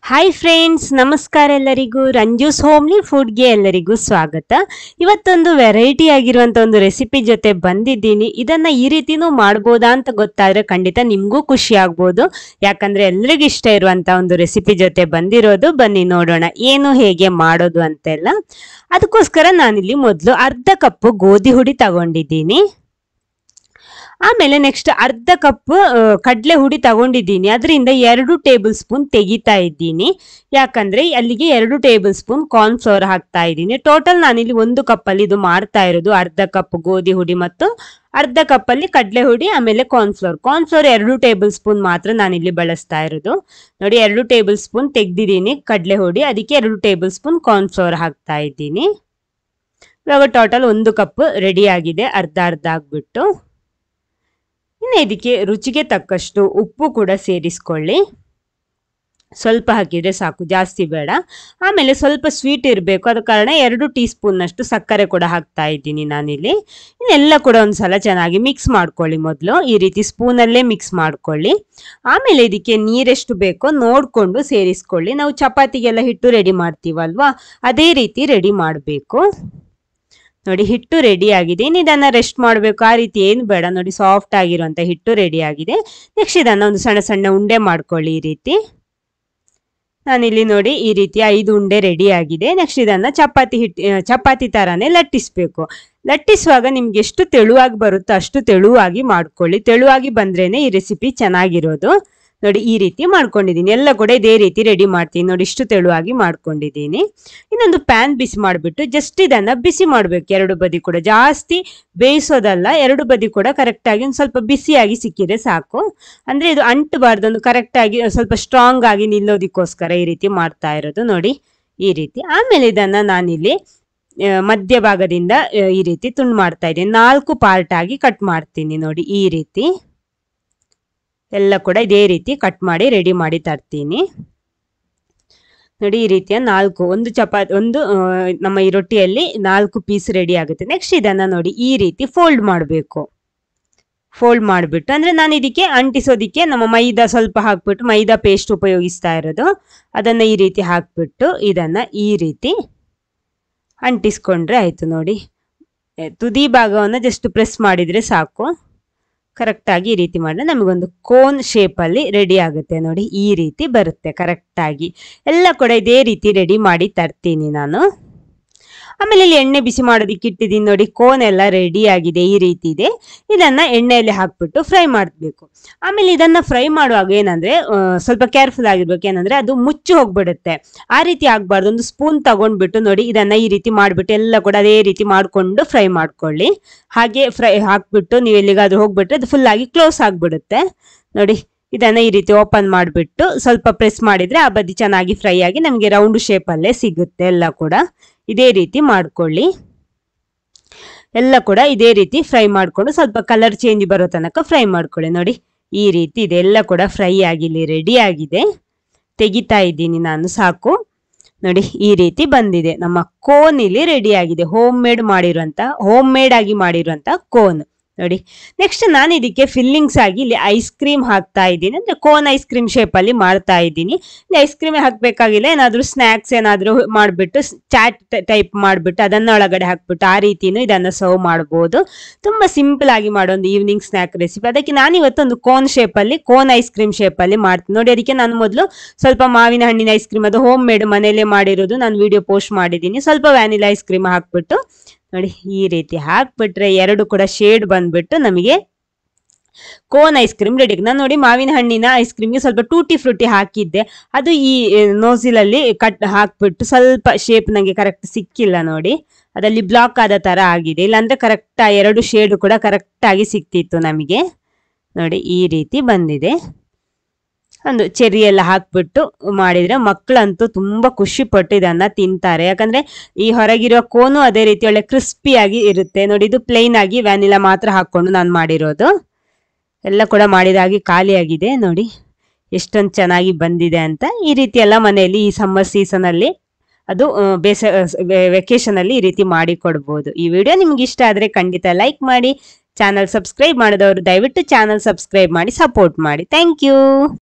hi friends ನಮಸ್ಕಾರ ಎಲ್ಲರಿಗೂ ರಂಜೂಸ್ homely ಫುಡ್ಗೆ ಎಲ್ಲರಿಗೂ ಸ್ವಾಗತ ಇವತ್ತೊಂದು ವೆರೈಟಿ ಆಗಿರುವಂಥ ಒಂದು ರೆಸಿಪಿ ಜೊತೆ ಬಂದಿದ್ದೀನಿ ಇದನ್ನ ಈ ರೀತಿನೂ ಮಾಡ್ಬೋದಾ ಅಂತ ಗೊತ್ತಾದ್ರೆ ಖಂಡಿತ ನಿಮಗೂ ಖುಷಿ ಆಗ್ಬೋದು ಯಾಕಂದ್ರೆ ಎಲ್ರಿಗೂ ಇಷ್ಟ ಇರುವಂತ ಒಂದು ರೆಸಿಪಿ ಜೊತೆ ಬಂದಿರೋದು ಬನ್ನಿ ನೋಡೋಣ ಏನು ಹೇಗೆ ಮಾಡೋದು ಅಂತೆಲ್ಲ ಅದಕ್ಕೋಸ್ಕರ ನಾನಿಲ್ಲಿ ಮೊದಲು ಅರ್ಧ ಕಪ್ಪು ಗೋಧಿ ಹುಡಿ ತಗೊಂಡಿದ್ದೀನಿ ಆಮೇಲೆ ನೆಕ್ಸ್ಟ್ ಅರ್ಧ ಕಪ್ ಕಡಲೆ ಹುಡಿ ತಗೊಂಡಿದ್ದೀನಿ ಅದರಿಂದ ಎರಡು ಟೇಬಲ್ ಸ್ಪೂನ್ ತೆಗಿತಾ ಇದ್ದೀನಿ ಯಾಕಂದ್ರೆ ಅಲ್ಲಿಗೆ ಎರಡು ಟೇಬಲ್ ಸ್ಪೂನ್ ಕಾರ್ನ್ ಫ್ಲೋರ್ ಹಾಕ್ತಾ ಇದ್ದೀನಿ ಟೋಟಲ್ ನಾನಿಲ್ಲಿ ಒಂದು ಕಪ್ಪಲ್ಲಿ ಇದು ಮಾಡ್ತಾ ಇರೋದು ಅರ್ಧ ಕಪ್ ಗೋಧಿ ಹುಡಿ ಮತ್ತು ಅರ್ಧ ಕಪ್ಪಲ್ಲಿ ಕಡಲೆ ಹುಡಿ ಆಮೇಲೆ ಕಾರ್ನ್ ಫ್ಲೋರ್ ಕಾರ್ನ್ ಫ್ಲೋರ್ ಎರಡು ಟೇಬಲ್ ಸ್ಪೂನ್ ಮಾತ್ರ ನಾನಿಲ್ಲಿ ಬಳಸ್ತಾ ಇರೋದು ನೋಡಿ ಎರಡು ಟೇಬಲ್ ಸ್ಪೂನ್ ತೆಗ್ದಿದ್ದೀನಿ ಕಡಲೆ ಹುಡಿ ಅದಕ್ಕೆ ಎರಡು ಟೇಬಲ್ ಸ್ಪೂನ್ ಕಾರ್ನ್ ಫ್ಲೋರ್ ಹಾಕ್ತಾ ಇದ್ದೀನಿ ಇವಾಗ ಟೋಟಲ್ ಒಂದು ಕಪ್ ರೆಡಿ ಆಗಿದೆ ಅರ್ಧ ಅರ್ಧ ಆಗ್ಬಿಟ್ಟು ಇನ್ನು ಇದಕ್ಕೆ ರುಚಿಗೆ ತಕ್ಕಷ್ಟು ಉಪ್ಪು ಕೂಡ ಸೇರಿಸ್ಕೊಳ್ಳಿ ಸ್ವಲ್ಪ ಹಾಕಿದರೆ ಸಾಕು ಜಾಸ್ತಿ ಬೇಡ ಆಮೇಲೆ ಸ್ವಲ್ಪ ಸ್ವೀಟ್ ಇರಬೇಕು ಅದ ಕಾರಣ ಎರಡು ಟೀ ಸ್ಪೂನ್ನಷ್ಟು ಸಕ್ಕರೆ ಕೂಡ ಹಾಕ್ತಾ ಇದ್ದೀನಿ ನಾನಿಲ್ಲಿ ಇನ್ನೆಲ್ಲ ಕೂಡ ಒಂದ್ಸಲ ಚೆನ್ನಾಗಿ ಮಿಕ್ಸ್ ಮಾಡ್ಕೊಳ್ಳಿ ಮೊದಲು ಈ ರೀತಿ ಸ್ಪೂನಲ್ಲೇ ಮಿಕ್ಸ್ ಮಾಡ್ಕೊಳ್ಳಿ ಆಮೇಲೆ ಇದಕ್ಕೆ ನೀರೆಷ್ಟು ಬೇಕೋ ನೋಡಿಕೊಂಡು ಸೇರಿಸ್ಕೊಳ್ಳಿ ನಾವು ಚಪಾತಿಗೆಲ್ಲ ಹಿಟ್ಟು ರೆಡಿ ಮಾಡ್ತೀವಲ್ವಾ ಅದೇ ರೀತಿ ರೆಡಿ ಮಾಡಬೇಕು ನೋಡಿ ಹಿಟ್ಟು ರೆಡಿ ಆಗಿದೆ ಇನ್ನು ಇದನ್ನ ರೆಸ್ಟ್ ಮಾಡಬೇಕು ಆ ರೀತಿ ಏನು ಬೇಡ ನೋಡಿ ಸಾಫ್ಟ್ ಆಗಿರುವಂತ ಹಿಟ್ಟು ರೆಡಿ ಆಗಿದೆ ನೆಕ್ಸ್ಟ್ ಇದನ್ನ ಒಂದು ಸಣ್ಣ ಸಣ್ಣ ಉಂಡೆ ಮಾಡ್ಕೊಳ್ಳಿ ಈ ರೀತಿ ನಾನಿಲ್ಲಿ ನೋಡಿ ಈ ರೀತಿ ಐದು ಉಂಡೆ ರೆಡಿ ಆಗಿದೆ ನೆಕ್ಸ್ಟ್ ಇದನ್ನ ಚಪಾತಿ ಹಿಟ್ಟು ಚಪಾತಿ ತರಾನೇ ಲಟ್ಟಿಸ್ಬೇಕು ಲಟ್ಟಿಸುವಾಗ ನಿಮ್ಗೆ ಎಷ್ಟು ತೆಳುವಾಗಿ ಬರುತ್ತೋ ಅಷ್ಟು ತೆಳುವಾಗಿ ಮಾಡ್ಕೊಳ್ಳಿ ತೆಳುವಾಗಿ ಬಂದ್ರೇನೆ ಈ ರೆಸಿಪಿ ಚೆನ್ನಾಗಿರೋದು ನೋಡಿ ಈ ರೀತಿ ಮಾಡ್ಕೊಂಡಿದ್ದೀನಿ ಎಲ್ಲ ಕೂಡ ಇದೇ ರೀತಿ ರೆಡಿ ಮಾಡ್ತೀನಿ ನೋಡಿ ಇಷ್ಟು ತೆಳುವಾಗಿ ಮಾಡ್ಕೊಂಡಿದ್ದೀನಿ ಇನ್ನೊಂದು ಪ್ಯಾನ್ ಬಿಸಿ ಮಾಡಿಬಿಟ್ಟು ಜಸ್ಟ್ ಇದನ್ನ ಬಿಸಿ ಮಾಡಬೇಕು ಎರಡು ಬದಿ ಕೂಡ ಜಾಸ್ತಿ ಬೇಯಿಸೋದಲ್ಲ ಎರಡು ಬದಿ ಕೂಡ ಕರೆಕ್ಟಾಗಿ ಒಂದು ಸ್ವಲ್ಪ ಬಿಸಿಯಾಗಿ ಸಿಕ್ಕಿದ್ರೆ ಸಾಕು ಅಂದ್ರೆ ಇದು ಅಂಟಬಾರ್ದು ಒಂದು ಕರೆಕ್ಟಾಗಿ ಸ್ವಲ್ಪ ಸ್ಟ್ರಾಂಗ್ ಆಗಿ ನಿಲ್ಲೋದಕ್ಕೋಸ್ಕರ ಈ ರೀತಿ ಮಾಡ್ತಾ ಇರೋದು ನೋಡಿ ಈ ರೀತಿ ಆಮೇಲೆ ಇದನ್ನ ನಾನಿಲ್ಲಿ ಮಧ್ಯಭಾಗದಿಂದ ಈ ರೀತಿ ತುಂಡು ಮಾಡ್ತಾ ಇದ್ದೀನಿ ನಾಲ್ಕು ಪಾರ್ಟ್ ಆಗಿ ಕಟ್ ಮಾಡ್ತೀನಿ ನೋಡಿ ಈ ರೀತಿ ಎಲ್ಲ ಕೂಡ ಇದೇ ರೀತಿ ಕಟ್ ಮಾಡಿ ರೆಡಿ ಮಾಡಿ ತರ್ತೀನಿ ನೋಡಿ ಈ ರೀತಿಯ ನಾಲ್ಕು ಒಂದು ಚಪಾತಿ ಒಂದು ನಮ್ಮ ಈ ರೊಟ್ಟಿಯಲ್ಲಿ ನಾಲ್ಕು ಪೀಸ್ ರೆಡಿ ಆಗುತ್ತೆ ನೆಕ್ಸ್ಟ್ ಇದನ್ನ ನೋಡಿ ಈ ರೀತಿ ಫೋಲ್ಡ್ ಮಾಡಬೇಕು ಫೋಲ್ಡ್ ಮಾಡಿಬಿಟ್ಟು ಅಂದ್ರೆ ನಾನು ಇದಕ್ಕೆ ಅಂಟಿಸೋದಿಕ್ಕೆ ನಮ್ಮ ಮೈದಾ ಸ್ವಲ್ಪ ಹಾಕ್ಬಿಟ್ಟು ಮೈದಾ ಪೇಸ್ಟ್ ಉಪಯೋಗಿಸ್ತಾ ಇರೋದು ಅದನ್ನ ಈ ರೀತಿ ಹಾಕ್ಬಿಟ್ಟು ಇದನ್ನ ಈ ರೀತಿ ಅಂಟಿಸ್ಕೊಂಡ್ರೆ ಆಯ್ತು ನೋಡಿ ತುದಿ ಭಾಗವನ್ನು ಜಸ್ಟ್ ಪ್ರೆಸ್ ಮಾಡಿದ್ರೆ ಸಾಕು ಕರೆಕ್ಟಾಗಿ ಈ ರೀತಿ ಮಾಡಿದ್ರೆ ನಮಗೊಂದು ಕೋನ್ ಶೇಪಲ್ಲಿ ರೆಡಿ ಆಗುತ್ತೆ ನೋಡಿ ಈ ರೀತಿ ಬರುತ್ತೆ ಕರೆಕ್ಟಾಗಿ ಎಲ್ಲ ಕೂಡ ಇದೇ ರೀತಿ ರೆಡಿ ಮಾಡಿ ತರ್ತೀನಿ ನಾನು ಆಮೇಲೆ ಇಲ್ಲಿ ಎಣ್ಣೆ ಬಿಸಿ ಮಾಡೋದಕ್ಕೆ ಇಟ್ಟಿದ್ದೀನಿ ನೋಡಿ ಕೋನ್ ಎಲ್ಲ ರೆಡಿ ಆಗಿದೆ ಈ ರೀತಿ ಇದೆ ಇದನ್ನ ಎಣ್ಣೆಯಲ್ಲಿ ಹಾಕ್ಬಿಟ್ಟು ಫ್ರೈ ಮಾಡಬೇಕು ಆಮೇಲೆ ಇದನ್ನ ಫ್ರೈ ಮಾಡುವಾಗ ಏನಂದ್ರೆ ಸ್ವಲ್ಪ ಕೇರ್ಫುಲ್ ಆಗಿರ್ಬೇಕು ಏನಂದ್ರೆ ಅದು ಮುಚ್ಚಿ ಹೋಗ್ಬಿಡುತ್ತೆ ಆ ರೀತಿ ಆಗ್ಬಾರ್ದು ಒಂದು ಸ್ಪೂನ್ ತಗೊಂಡ್ಬಿಟ್ಟು ನೋಡಿ ಇದನ್ನ ಈ ರೀತಿ ಮಾಡ್ಬಿಟ್ಟು ಎಲ್ಲ ಕೂಡ ಅದೇ ರೀತಿ ಮಾಡ್ಕೊಂಡು ಫ್ರೈ ಮಾಡ್ಕೊಳ್ಳಿ ಹಾಗೆ ಫ್ರೈ ಹಾಕ್ಬಿಟ್ಟು ನೀವು ಎಲ್ಲಿಗಾದ್ರೂ ಹೋಗ್ಬಿಟ್ರೆ ಅದು ಫುಲ್ ಆಗಿ ಕ್ಲೋಸ್ ಆಗ್ಬಿಡುತ್ತೆ ನೋಡಿ ಇದನ್ನ ಈ ರೀತಿ ಓಪನ್ ಮಾಡಿಬಿಟ್ಟು ಸ್ವಲ್ಪ ಪ್ರೆಸ್ ಮಾಡಿದ್ರೆ ಆ ಬದಿ ಚೆನ್ನಾಗಿ ಫ್ರೈ ಆಗಿ ನಮಗೆ ರೌಂಡ್ ಶೇಪಲ್ಲೇ ಸಿಗುತ್ತೆ ಎಲ್ಲ ಕೂಡ ಇದೇ ರೀತಿ ಮಾಡ್ಕೊಳ್ಳಿ ಎಲ್ಲ ಕೂಡ ಇದೇ ರೀತಿ ಫ್ರೈ ಮಾಡಿಕೊಂಡು ಸ್ವಲ್ಪ ಕಲರ್ ಚೇಂಜ್ ಬರೋ ತನಕ ಫ್ರೈ ಮಾಡ್ಕೊಳ್ಳಿ ನೋಡಿ ಈ ರೀತಿ ಇದೆ ಎಲ್ಲ ಕೂಡ ಫ್ರೈ ಆಗಿಲ್ಲಿ ರೆಡಿ ಆಗಿದೆ ತೆಗಿತಾ ಇದ್ದೀನಿ ನಾನು ಸಾಕು ನೋಡಿ ಈ ರೀತಿ ಬಂದಿದೆ ನಮ್ಮ ಕೋನ್ ಇಲ್ಲಿ ರೆಡಿ ಆಗಿದೆ ಹೋಮ್ ಮೇಡ್ ಮಾಡಿರುವಂತ ಹೋಮ್ ಮೇಡ್ ಆಗಿ ಮಾಡಿರುವಂತ ಕೋನ್ ನೋಡಿ ನೆಕ್ಸ್ಟ್ ನಾನು ಇದಕ್ಕೆ ಫಿಲ್ಲಿಂಗ್ಸ್ ಆಗಿ ಇಲ್ಲಿ ಐಸ್ ಕ್ರೀಮ್ ಹಾಕ್ತಾ ಇದ್ದೀನಿ ಅಂದ್ರೆ ಕೋನ್ ಐಸ್ ಕ್ರೀಮ್ ಶೇಪ್ ಅಲ್ಲಿ ಮಾಡ್ತಾ ಇದ್ದೀನಿ ಇಲ್ಲಿ ಐಸ್ ಕ್ರೀಮ್ ಹಾಕ್ಬೇಕಾಗಿಲ್ಲ ಏನಾದ್ರೂ ಸ್ನಾಕ್ಸ್ ಏನಾದ್ರೂ ಮಾಡ್ಬಿಟ್ಟು ಚಾಟ್ ಟೈಪ್ ಮಾಡ್ಬಿಟ್ಟು ಅದನ್ನ ಒಳಗಡೆ ಹಾಕ್ಬಿಟ್ಟು ಆ ರೀತಿನೂ ಇದನ್ನ ಸರ್ವ್ ಮಾಡಬಹುದು ತುಂಬಾ ಸಿಂಪಲ್ ಆಗಿ ಮಾಡೋ ಒಂದು ಈವ್ನಿಂಗ್ ಸ್ನಾಕ್ ರೆಸಿಪಿ ಅದಕ್ಕೆ ನಾನು ಇವತ್ತೊಂದು ಕೋನ್ ಶೇಪ್ ಅಲ್ಲಿ ಕೋನ್ ಐಸ್ ಕ್ರೀಮ್ ಶೇಪ್ ಅಲ್ಲಿ ಮಾಡ್ತೀನಿ ನೋಡಿ ಅದಕ್ಕೆ ನಾನು ಮೊದಲು ಸ್ವಲ್ಪ ಮಾವಿನ ಹಣ್ಣಿನ ಐಸ್ ಕ್ರೀಮ್ ಅದು ಹೋಮ್ ಮೇಡ್ ಮನೇಲೆ ಮಾಡಿರೋದು ನಾನು ವಿಡಿಯೋ ಪೋಸ್ಟ್ ಮಾಡಿದ್ದೀನಿ ಸ್ವಲ್ಪ ವ್ಯಾನಿಲಾ ಐಸ್ ಕ್ರೀಮ್ ಹಾಕ್ಬಿಟ್ಟು ನೋಡಿ ಈ ರೀತಿ ಹಾಕ್ಬಿಟ್ರೆ ಎರಡು ಕೂಡ ಶೇಡ್ ಬಂದ್ಬಿಟ್ಟು ನಮಗೆ ಕೋನ್ ಐಸ್ ಕ್ರೀಮ್ ರೆಡಿ ನಾನು ನೋಡಿ ಮಾವಿನ ಹಣ್ಣಿನ ಐಸ್ ಕ್ರೀಮ್ಗೆ ಸ್ವಲ್ಪ ಟೂಟಿ ಫ್ರೂಟಿ ಹಾಕಿದ್ದೆ ಅದು ಈ ನೋಸಿಲಲ್ಲಿ ಕಟ್ ಹಾಕ್ಬಿಟ್ಟು ಸ್ವಲ್ಪ ಶೇಪ್ ನನಗೆ ಕರೆಕ್ಟ್ ಸಿಕ್ಕಿಲ್ಲ ನೋಡಿ ಅದಲ್ಲಿ ಬ್ಲಾಕ್ ಆದ ತರ ಆಗಿದೆ ಇಲ್ಲಾಂದ್ರೆ ಕರೆಕ್ಟ್ ಎರಡು ಶೇಡ್ ಕೂಡ ಕರೆಕ್ಟ್ ಆಗಿ ಸಿಕ್ತಿತ್ತು ನಮಗೆ ನೋಡಿ ಈ ರೀತಿ ಬಂದಿದೆ ಒಂದು ಚೆರಿ ಎಲ್ಲ ಹಾಕ್ಬಿಟ್ಟು ಮಾಡಿದ್ರೆ ಮಕ್ಕಳಂತೂ ತುಂಬಾ ಖುಷಿ ಪಟ್ಟು ಇದನ್ನ ತಿಂತಾರೆ ಯಾಕಂದ್ರೆ ಈ ಹೊರಗಿರೋ ಕೋನು ಅದೇ ರೀತಿ ಒಳ್ಳೆ ಕ್ರಿಸ್ಪಿಯಾಗಿ ಇರುತ್ತೆ ನೋಡಿ ಇದು ಪ್ಲೈನ್ ಆಗಿ ವ್ಯಾನಿಲಾ ಮಾತ್ರ ಹಾಕೊಂಡು ನಾನು ಮಾಡಿರೋದು ಎಲ್ಲ ಕೂಡ ಮಾಡಿದಾಗಿ ಖಾಲಿಯಾಗಿದೆ ನೋಡಿ ಎಷ್ಟೊಂದು ಚೆನ್ನಾಗಿ ಬಂದಿದೆ ಅಂತ ಈ ರೀತಿ ಎಲ್ಲ ಮನೆಯಲ್ಲಿ ಈ ಸಮ್ಮರ್ ಸೀಸನ್ ಅಲ್ಲಿ ಅದು ಬೇಸ ವೆಕೇಶನ್ ಅಲ್ಲಿ ಈ ರೀತಿ ಮಾಡಿ ಕೊಡ್ಬೋದು ಈ ವಿಡಿಯೋ ನಿಮ್ಗೆ ಇಷ್ಟ ಆದ್ರೆ ಖಂಡಿತ ಲೈಕ್ ಮಾಡಿ ಚಾನಲ್ ಸಬ್ಸ್ಕ್ರೈಬ್ ಮಾಡಿದವರು ದಯವಿಟ್ಟು ಚಾನಲ್ ಸಬ್ಸ್ಕ್ರೈಬ್ ಮಾಡಿ ಸಪೋರ್ಟ್ ಮಾಡಿ ಥ್ಯಾಂಕ್ ಯು